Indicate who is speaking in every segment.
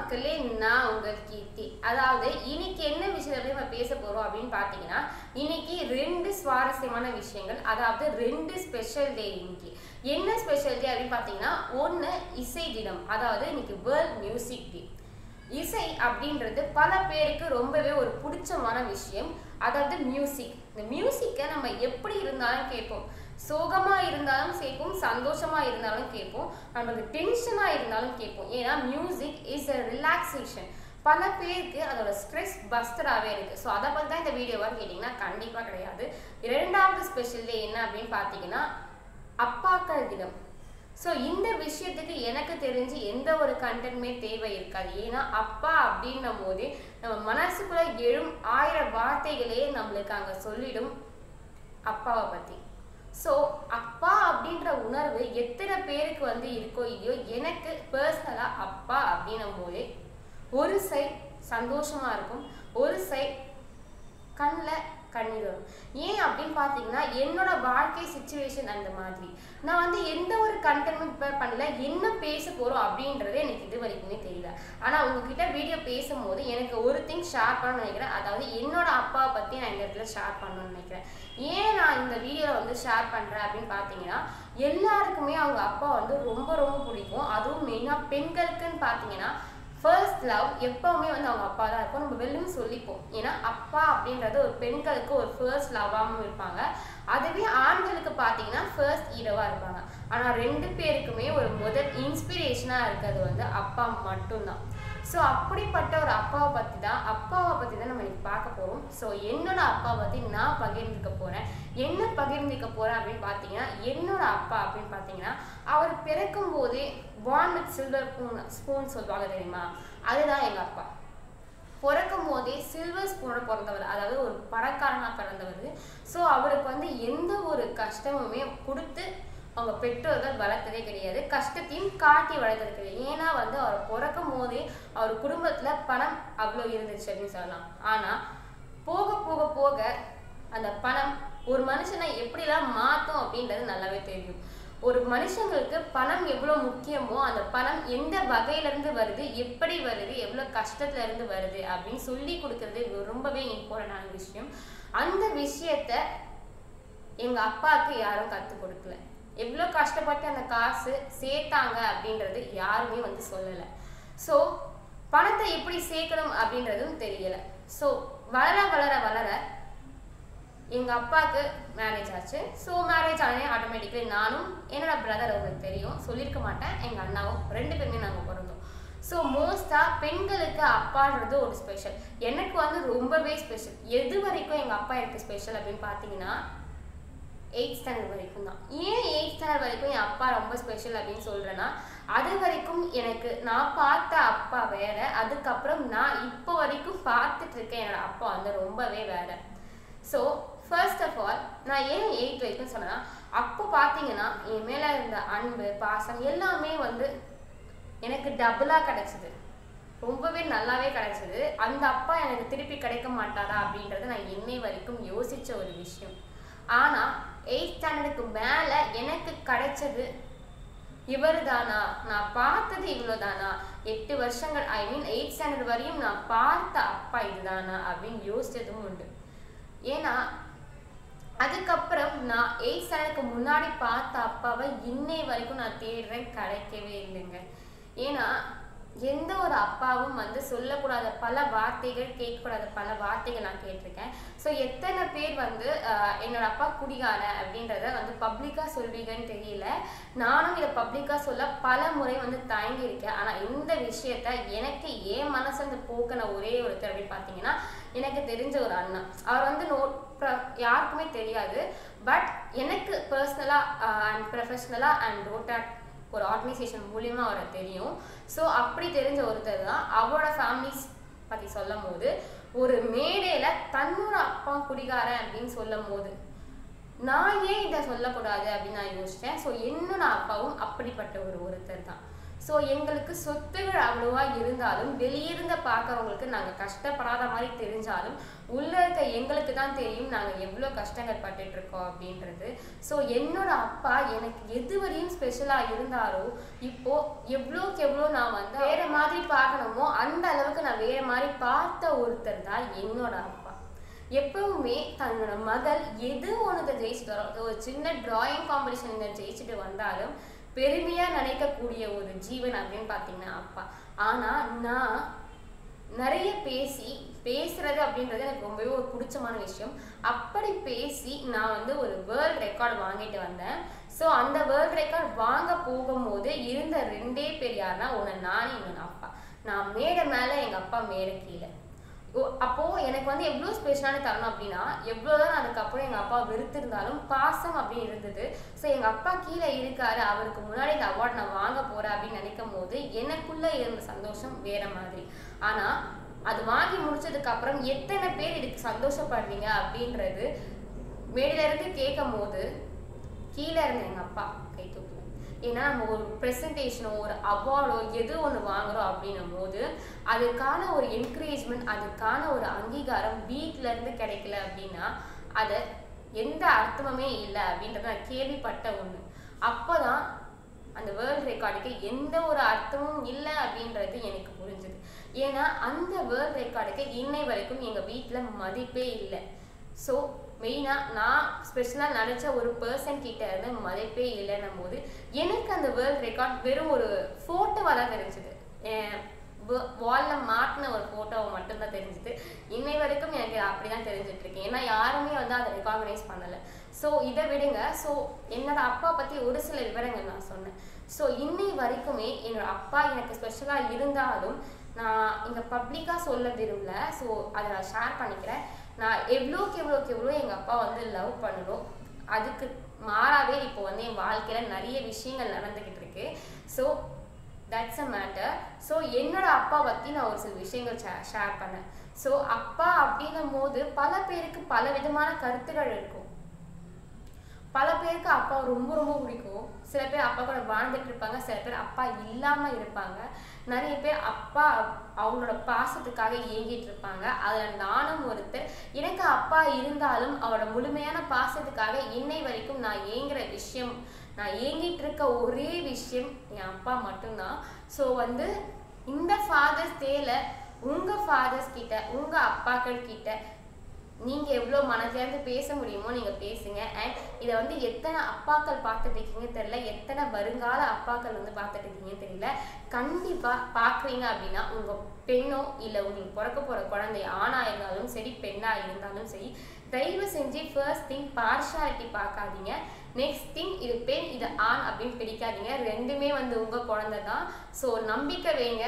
Speaker 1: மக்களே நான் உங்கள் கீர்த்தி அதாவது இன்னைக்கு என்ன விஷயத்தை பத்தி நம்ம பேச போறோம் அப்படின்னு பார்த்தீங்கன்னா இன்னைக்கு ரெண்டு சுவாரஸ்யமான விஷயங்கள் அதாவது ரெண்டு ஸ்பெஷல் டே இன்னைக்கு என்ன ஸ்பெஷல் டே அப்படின்னு பார்த்தீங்கன்னா ஒன்று இசை தினம் அதாவது இன்னைக்கு வேர்ல்ட் மியூசிக் டே இசை அப்படின்றது பல பேருக்கு ரொம்பவே ஒரு பிடிச்சமான விஷயம் அதாவது மியூசிக் இந்த மியூசிக்கை நம்ம எப்படி இருந்தாலும் கேட்போம் சோகமா இருந்தாலும் கேட்போம் சந்தோஷமா இருந்தாலும் கேட்போம் நமக்கு டென்ஷனா இருந்தாலும் கேட்போம் ஏன்னா மியூசிக் இஸ் அ ரிலாக்ஸேஷன் பல பேருக்கு அதோட ஸ்ட்ரெஸ் பஸ்டராகவே இருக்கு ஸோ அதை பற்றி தான் இந்த வீடியோவாக கேட்டிங்கன்னா கண்டிப்பாக கிடையாது இரண்டாவது ஸ்பெஷல் டே என்ன அப்படின்னு பார்த்தீங்கன்னா அப்பாக்கள் தினம் ஸோ இந்த விஷயத்துக்கு எனக்கு தெரிஞ்சு எந்த ஒரு கண்டென்ட்மே தேவை இருக்காது ஏன்னா அப்பா அப்படின்னும் போது நம்ம மனசுக்குள்ள எழும் ஆயிரம் வார்த்தைகளே நம்மளுக்கு அங்கே சொல்லிடும் அப்பாவை பற்றி ஸோ அப்பா அப்படின்ற உணர்வு எத்தனை பேருக்கு வந்து இருக்கோ இல்லையோ எனக்கு பர்சனலாக அப்பா அப்படின்னும் போது ஒரு சைட் சந்தோஷமா இருக்கும் ஒரு சைட் கண்ணில் கண்ணீர் வரும் ஏன் அப்படின்னு பார்த்தீங்கன்னா என்னோட வாழ்க்கை சுச்சுவேஷன் அந்த மாதிரி நான் வந்து எந்த ஒரு கண்டென்ட்டும் ப்ரிப்பேர் பண்ணல என்ன பேச போகிறோம் அப்படின்றது எனக்கு இது வரைக்குமே தெரியல ஆனால் உங்ககிட்ட வீடியோ பேசும்போது எனக்கு ஒரு திங் ஷேர் பண்ணணும்னு நினைக்கிறேன் அதாவது என்னோட அப்பாவை பற்றி நான் இந்த இடத்துல ஷேர் பண்ணணும்னு நினைக்கிறேன் ஏன் நான் இந்த வீடியோவில் வந்து ஷேர் பண்ணுறேன் அப்படின்னு பார்த்தீங்கன்னா எல்லாருக்குமே அவங்க அப்பா வந்து ரொம்ப ரொம்ப பிடிக்கும் அதுவும் மெயினாக பெண்களுக்குன்னு பார்த்தீங்கன்னா ஃபர்ஸ்ட் லவ் எப்பவுமே வந்து அவங்க அப்பா தான் இருக்கும் நம்ம வெளியும் சொல்லிப்போம் ஏன்னா அப்பா அப்படின்றது ஒரு பெண்களுக்கு ஒரு ஃபர்ஸ்ட் லவ்வாகவும் இருப்பாங்க அதுவே ஆண்களுக்கு பார்த்தீங்கன்னா ஃபர்ஸ்ட் ஹீரோவாக இருப்பாங்க ஆனால் ரெண்டு பேருக்குமே ஒரு முதல் இன்ஸ்பிரேஷனாக இருக்கிறது வந்து அப்பா மட்டும்தான் ஸோ அப்படிப்பட்ட ஒரு அப்பாவை பற்றி தான் அப்பாவை பற்றி தான் நம்ம இன்னைக்கு பார்க்க போகிறோம் ஸோ என்னோட அப்பா பற்றி நான் பகிர்ந்துக்க போகிறேன் என்ன பகிர்ந்துக்க போகிறேன் அப்படின்னு பார்த்தீங்கன்னா என்னோட அப்பா அப்படின்னு பார்த்தீங்கன்னா அவர் பிறக்கும் போதே born with silver spoon spoon சொல்லுவாங்க தெரியுமா அதுதான் எங்கள் அப்பா பிறக்கும் போதே சில்வர் ஸ்பூனோட பிறந்தவர் அதாவது ஒரு பணக்காரனாக பிறந்தவர் ஸோ அவருக்கு வந்து எந்த ஒரு கஷ்டமுமே கொடுத்து அவங்க பெற்றோர்கள் வளர்த்ததே கிடையாது கஷ்டத்தையும் காட்டி வளர்த்தது கிடையாது ஏன்னா வந்து அவர் பிறக்கும் போதே அவர் குடும்பத்தில் பணம் அவ்வளோ இருந்துச்சு அப்படின்னு சொல்லலாம் ஆனால் போக போக போக அந்த பணம் ஒரு மனுஷனை எப்படிலாம் மாற்றும் அப்படின்றது நல்லாவே தெரியும் ஒரு மனுஷங்களுக்கு பணம் எவ்வளோ முக்கியமோ அந்த பணம் எந்த வகையிலேருந்து வருது எப்படி வருது எவ்வளோ கஷ்டத்துல இருந்து வருது அப்படின்னு சொல்லி கொடுக்கறது ரொம்பவே இம்பார்ட்டண்டான விஷயம் அந்த விஷயத்த எங்கள் அப்பாவுக்கு யாரும் கற்றுக் கொடுக்கல எவ்வளோ கஷ்டப்பட்டு அந்த காசு சேர்த்தாங்க அப்படின்றது யாருமே வந்து சொல்லலை ஸோ பணத்தை எப்படி சேர்க்கணும் அப்படின்றதும் தெரியலை ஸோ வளர வளர வளர எங்கள் அப்பாவுக்கு மேரேஜ் ஆச்சு ஸோ மேரேஜ் ஆனே ஆட்டோமேட்டிக்கலி நானும் என்னோட பிரதர் உங்களுக்கு தெரியும் சொல்லியிருக்க மாட்டேன் எங்கள் அண்ணாவும் ரெண்டு பேருமே நாங்கள் பிறந்தோம் ஸோ மோஸ்ட்டாக பெண்களுக்கு அப்பான்றது ஒரு ஸ்பெஷல் எனக்கு வந்து ரொம்பவே ஸ்பெஷல் எது வரைக்கும் எங்கள் அப்பா எனக்கு ஸ்பெஷல் அப்படின்னு பார்த்தீங்கன்னா எயிட் ஸ்டாண்டர்ட் வரைக்கும் தான் ஏன் எயிட் ஸ்டாண்டர்ட் வரைக்கும் என் அப்பா ரொம்ப ஸ்பெஷல் அப்படின்னு சொல்கிறேன்னா அது வரைக்கும் எனக்கு நான் பார்த்த அப்பா வேற அதுக்கப்புறம் நான் இப்போ வரைக்கும் பார்த்துட்டு இருக்கேன் என்னோட அப்பா வந்து ரொம்பவே வேற ஸோ ஃபர்ஸ்ட் ஆஃப் ஆல் நான் ஏன் எயிட் வரைக்கும் சொன்னேன்னா அப்போ பார்த்தீங்கன்னா என் மேலே இருந்த அன்பு பாசம் எல்லாமே வந்து எனக்கு டபுளாக கிடச்சிது ரொம்பவே நல்லாவே கிடச்சிது அந்த அப்பா எனக்கு திருப்பி கிடைக்க மாட்டாரா அப்படின்றத நான் இன்னை வரைக்கும் யோசித்த ஒரு விஷயம் ஆனால் எயிட் ஸ்டாண்டர்டுக்கு மேலே எனக்கு கிடைச்சது இவர் தானா நான் பார்த்தது இவ்வளோதானா எட்டு வருஷங்கள் ஐ மீன் எயிட் ஸ்டாண்டர்ட் வரையும் நான் பார்த்த அப்பா இதுதானா அப்படின்னு யோசிச்சதும் உண்டு ஏன்னா அதுக்கப்புறம் நான் எயிட் ஸ்டாண்டர்டுக்கு முன்னாடி பார்த்த அப்பாவை இன்னை வரைக்கும் நான் தேடுறேன் கிடைக்கவே இல்லைங்க ஏன்னா எந்த ஒரு அப்பாவும் வந்து சொல்லக்கூடாத பல வார்த்தைகள் கேட்கக்கூடாத பல வார்த்தைகள் நான் கேட்டிருக்கேன் ஸோ எத்தனை பேர் வந்து ஆஹ், என்னோட அப்பா குடிகார அப்படின்றத வந்து பப்ளிக்காக சொல்வீங்கன்னு தெரியல நானும் இதை பப்ளிக்காக சொல்ல பல முறை வந்து தயங்கியிருக்கேன் ஆனால் இந்த விஷயத்த எனக்கு ஏன் மனசு வந்து போக்கின ஒரே ஒருத்தர் அப்படின்னு பார்த்தீங்கன்னா எனக்கு தெரிஞ்ச ஒரு அண்ணா அவர் வந்து நோட் யாருக்குமே தெரியாது பட் எனக்கு பர்சனலாக அண்ட் ப்ரொஃபஷ்னலாக அண்ட் ரோட்டாட் ஒரு ஆர்கனைசேஷன் மூலியமாக அவரை தெரியும் ஸோ அப்படி தெரிஞ்ச ஒருத்தர் தான் அவரோட ஃபேமிலிஸ் பற்றி சொல்லும் போது ஒரு மேடையில் தன்னோட அப்பா குடிகாரன் அப்படின்னு சொல்லும் போது நான் ஏன் இதை சொல்லக்கூடாது அப்படின்னு நான் யோசித்தேன் ஸோ என்னோட அப்பாவும் அப்படிப்பட்ட ஒரு ஒருத்தர் தான் ஸோ எங்களுக்கு சொத்துகள் அவ்வளோவா இருந்தாலும் வெளியிருந்து பார்க்குறவங்களுக்கு நாங்கள் கஷ்டப்படாத மாதிரி தெரிஞ்சாலும் உள்ள இருக்க எங்களுக்கு தான் தெரியும் நாங்கள் எவ்வளோ கஷ்டங்கள் பட்டுட்டு இருக்கோம் அப்படின்றது ஸோ என்னோட அப்பா எனக்கு எது வரையும் ஸ்பெஷலாக இருந்தாரோ இப்போ எவ்வளோக்கு எவ்வளோ நான் வந்து வேற மாதிரி பார்க்கணுமோ அந்த அளவுக்கு நான் வேற மாதிரி பார்த்த ஒருத்தர் தான் என்னோட அப்பா எப்பவுமே தன்னோட மகள் எது ஒன்று ஜெயிச்சுட்டு வரும் ஒரு சின்ன டிராயிங் காம்படிஷன் ஜெயிச்சுட்டு வந்தாலும் பெருமையா நினைக்கக்கூடிய ஒரு ஜீவன் அப்படின்னு பார்த்தீங்கன்னா அப்பா ஆனா நான் நிறைய பேசி பேசுறது அப்படின்றது எனக்கு ரொம்பவே ஒரு பிடிச்சமான விஷயம் அப்படி பேசி நான் வந்து ஒரு வேர்ல்ட் ரெக்கார்டு வாங்கிட்டு வந்தேன் ஸோ அந்த வேர்ல்ட் ரெக்கார்ட் வாங்க போகும்போது இருந்த ரெண்டே பேர் யாருன்னா ஒன்று நான் இன்னொன்று அப்பா நான் மேடை மேலே எங்கள் அப்பா மேடை கீழே ஓ அப்போ எனக்கு வந்து எவ்வளோ ஸ்பெஷலான தருணம் அப்படின்னா எவ்வளோதான் அதுக்கப்புறம் எங்கள் அப்பா வெறுத்திருந்தாலும் பாசம் அப்படின்னு இருந்தது ஸோ எங்கள் அப்பா கீழே இருக்காரு அவருக்கு முன்னாடி இந்த அவார்ட் நான் வாங்க போறேன் அப்படின்னு நினைக்கும் போது எனக்குள்ள இருந்த சந்தோஷம் வேற மாதிரி ஆனால் அது வாங்கி முடிச்சதுக்கு அப்புறம் எத்தனை பேர் இதுக்கு சந்தோஷப்படுறீங்க அப்படின்றது மேடையில இருந்து கேட்கும் போது கீழே இருந்த எங்கள் அப்பா கை தூக்கல ஏன்னா நம்ம ஒரு ப்ரெசன்டேஷனோ ஒரு அவார்டோ எது ஒன்று வாங்குறோம் அப்படின்னும் போது அதுக்கான ஒரு என்கரேஜ்மெண்ட் அதுக்கான ஒரு அங்கீகாரம் வீட்ல இருந்து கிடைக்கல அப்படின்னா அதை எந்த அர்த்தமுமே இல்லை அப்படின்றத நான் கேள்விப்பட்ட ஒன்று அப்போதான் அந்த வேர்ல்ட் ரெக்கார்டுக்கு எந்த ஒரு அர்த்தமும் இல்லை அப்படின்றது எனக்கு புரிஞ்சுது ஏன்னா அந்த வேர்ல்ட் ரெக்கார்டுக்கு இன்னை வரைக்கும் எங்கள் வீட்டில் மதிப்பே இல்லை ஸோ மெயினாக நான் ஸ்பெஷலாக நினச்ச ஒரு பர்சன் கிட்ட இருந்து மதிப்பே இல்லைன்னும் போது எனக்கு அந்த வேர்ல்ட் ரெக்கார்ட் வெறும் ஒரு ஃபோட்டோவாக தான் தெரிஞ்சுது வாலில் மாட்டின ஒரு ஃபோட்டோவை மட்டும்தான் தெரிஞ்சுது இன்னை வரைக்கும் எனக்கு அப்படி தான் தெரிஞ்சுட்டு இருக்கேன் ஏன்னா யாருமே வந்து அதை ரெகாக்னைஸ் பண்ணலை ஸோ இதை விடுங்க ஸோ என்னோட அப்பா பற்றி ஒரு சில விவரங்கள் நான் சொன்னேன் ஸோ இன்னை வரைக்குமே என்னோட அப்பா எனக்கு ஸ்பெஷலாக இருந்தாலும் நான் இங்கே பப்ளிக்காக சொல்ல விரும்பல ஸோ அதை நான் ஷேர் பண்ணிக்கிறேன் நான் எவ்வளோக்கு எவ்வளோக்கு எவ்வளோ எங்கள் அப்பா வந்து லவ் பண்ணணும் அதுக்கு மாறாவே இப்போ வந்து என் வாழ்க்கையில் நிறைய விஷயங்கள் நடந்துக்கிட்டு இருக்கு so that's uh matter so என்னோட அப்பா பற்றி நான் ஒரு சில விஷயங்கள் ஷேர் பண்ணேன் ஸோ அப்பா அப்படின்னும் போது பல பேருக்கு பல விதமான கருத்துகள் இருக்கும் பல பேருக்கு அப்பா ரொம்ப ரொம்ப பிடிக்கும் சில பேர் அப்பா கூட வாழ்ந்துட்டு இருப்பாங்க சில பேர் அப்பா இல்லாம இருப்பாங்க நிறைய பேர் அப்பா அவங்களோட பாசத்துக்காக ஏங்கிட்டு இருப்பாங்க அதுல நானும் ஒருத்தர் எனக்கு அப்பா இருந்தாலும் அவரோட முழுமையான பாசத்துக்காக இன்னை வரைக்கும் நான் ஏங்குற விஷயம் நான் ஏங்கிட்டு இருக்க ஒரே விஷயம் என் அப்பா மட்டும்தான் ஸோ வந்து இந்த ஃபாதர்ஸ் டேல உங்க ஃபாதர்ஸ் கிட்ட உங்க அப்பாக்கள் கிட்ட நீங்க எவ்வளோ மனதிலேருந்து பேச முடியுமோ நீங்க பேசுங்க அண்ட் இதை வந்து எத்தனை அப்பாக்கள் பார்த்துட்டு இருக்கீங்க தெரியல எத்தனை வருங்கால அப்பாக்கள் வந்து பார்த்துட்டு இருக்கீங்கன்னு தெரியல கண்டிப்பா பாக்குறீங்க அப்படின்னா உங்க பெண்ணோ இல்ல உங்களுக்கு பிறக்க போற குழந்தை ஆணா இருந்தாலும் சரி பெண்ணா இருந்தாலும் சரி தயவு செஞ்சு ஃபர்ஸ்ட் திங் பார்ஷாலிட்டி பார்க்காதீங்க நெக்ஸ்ட் திங் இது பெண் இது ஆண் அப்படின்னு பிடிக்காதீங்க ரெண்டுமே வந்து உங்க குழந்தை தான் ஸோ நம்பிக்கை வைங்க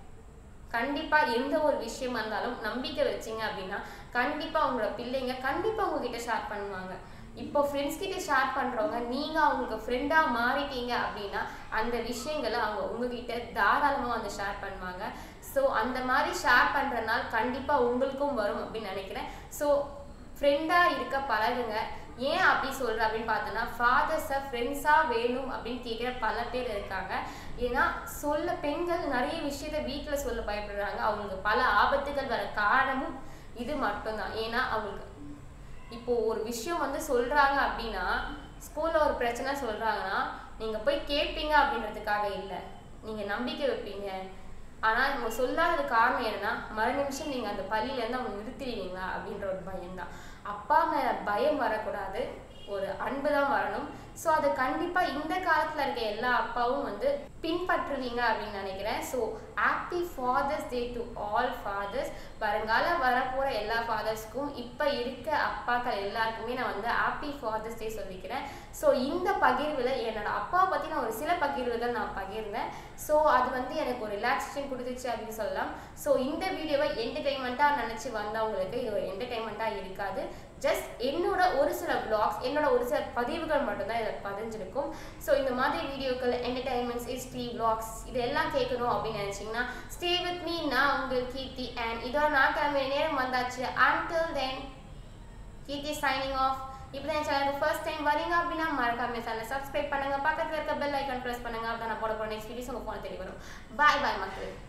Speaker 1: கண்டிப்பா எந்த ஒரு விஷயமா இருந்தாலும் நம்பிக்கை வச்சீங்க அப்படின்னா கண்டிப்பா உங்களோட பிள்ளைங்க கண்டிப்பா உங்ககிட்ட ஷேர் பண்ணுவாங்க இப்போ ஃப்ரெண்ட்ஸ் கிட்ட ஷேர் பண்றவங்க நீங்க அவங்களுக்கு ஃப்ரெண்டா மாறிட்டீங்க அப்படின்னா அந்த விஷயங்களை அவங்க உங்ககிட்ட தாராளமா வந்து ஷேர் பண்ணுவாங்க ஸோ அந்த மாதிரி ஷேர் பண்றதுனால கண்டிப்பா உங்களுக்கும் வரும் அப்படின்னு நினைக்கிறேன் ஸோ ஃப்ரெண்டா இருக்க பழகுங்க ஏன் அப்படி சொல்ற அப்படின்னு பார்த்தோன்னா ஃபாதர்ஸை ஃப்ரெண்ட்ஸாக வேணும் அப்படின்னு கேட்குற பல பேர் இருக்காங்க ஏன்னா சொல்ல பெண்கள் நிறைய விஷயத்த வீட்டில் சொல்ல பயப்படுறாங்க அவங்களுக்கு பல ஆபத்துகள் வர காரணமும் இது மட்டும்தான் ஏன்னா அவங்களுக்கு இப்போ ஒரு விஷயம் வந்து சொல்றாங்க அப்படின்னா ஸ்கூல்ல ஒரு பிரச்சனை சொல்றாங்கன்னா நீங்க போய் கேட்பீங்க அப்படின்றதுக்காக இல்லை நீங்க நம்பிக்கை வைப்பீங்க ஆனா இவங்க சொல்லாதது காரணம் என்னன்னா மறு நிமிஷம் நீங்க அந்த பள்ளியில இருந்து அவங்க நிறுத்திடுவீங்களா அப்படின்ற ஒரு பயம்தான் அப்பா மேல பயம் வரக்கூடாது ஒரு அன்பு தான் வரணும் ஸோ அது கண்டிப்பா இந்த காலத்துல இருக்க எல்லா அப்பாவும் வந்து பின்பற்றுவீங்க அப்படின்னு நினைக்கிறேன் so happy father's day to all fathers வருங்கால வரப்போற எல்லா ஃபாதர்ஸ்க்கும் இப்போ இருக்க அப்பாக்கள் எல்லாருக்குமே நான் வந்து ஹாப்பி ஃபாதர்ஸ் டே சொல்லிக்கிறேன் ஸோ இந்த பகிர்வில் என்னோட அப்பா பற்றி நான் ஒரு சில பகிர்வுகள் நான் பகிர்ந்தேன் ஸோ அது வந்து எனக்கு ஒரு ரிலாக்ஸேஷன் கொடுத்துச்சு அப்படின்னு சொல்லலாம் ஸோ இந்த வீடியோவை என்டர்டைன்மெண்ட்டாக நினச்சி வந்தவங்களுக்கு இது ஒரு என்டர்டைன்மெண்ட்டாக இருக்காது ஜஸ்ட் என்னோட ஒரு சில vlogs என்னோட ஒரு சில பதிவுகள் மட்டும்தான் இதில் பதிஞ்சிருக்கும் ஸோ இந்த மாதிரி வீடியோக்கள் என்டர்டைன்மெண்ட்ஸ் ஹிஸ்ட்ரி vlogs இது எல்லாம் கேட்கணும் அப்படின்னு நினச்சிங்கன்னா ஸ்டே வித் மீ நான் உங்கள் கீர்த்தி அண்ட் இதோட நான் கிளம்பிய நேரம் வந்தாச்சு until then கீர்த்தி signing off இப்போ தான் சேனலுக்கு ஃபர்ஸ்ட் டைம் வரீங்க அப்படின்னா மறக்காம சேனலை சப்ஸ்கிரைப் பண்ணுங்க பக்கத்தில் இருக்க பெல் ஐக்கான் ப்ரெஸ் பண்ணுங்க அப்பதான் நான் போட போகிற நெக்ஸ்ட் வீடியோஸ் உங்கள் ஃபோனை தெரிய வரும் பாய் பாய் மக்கள்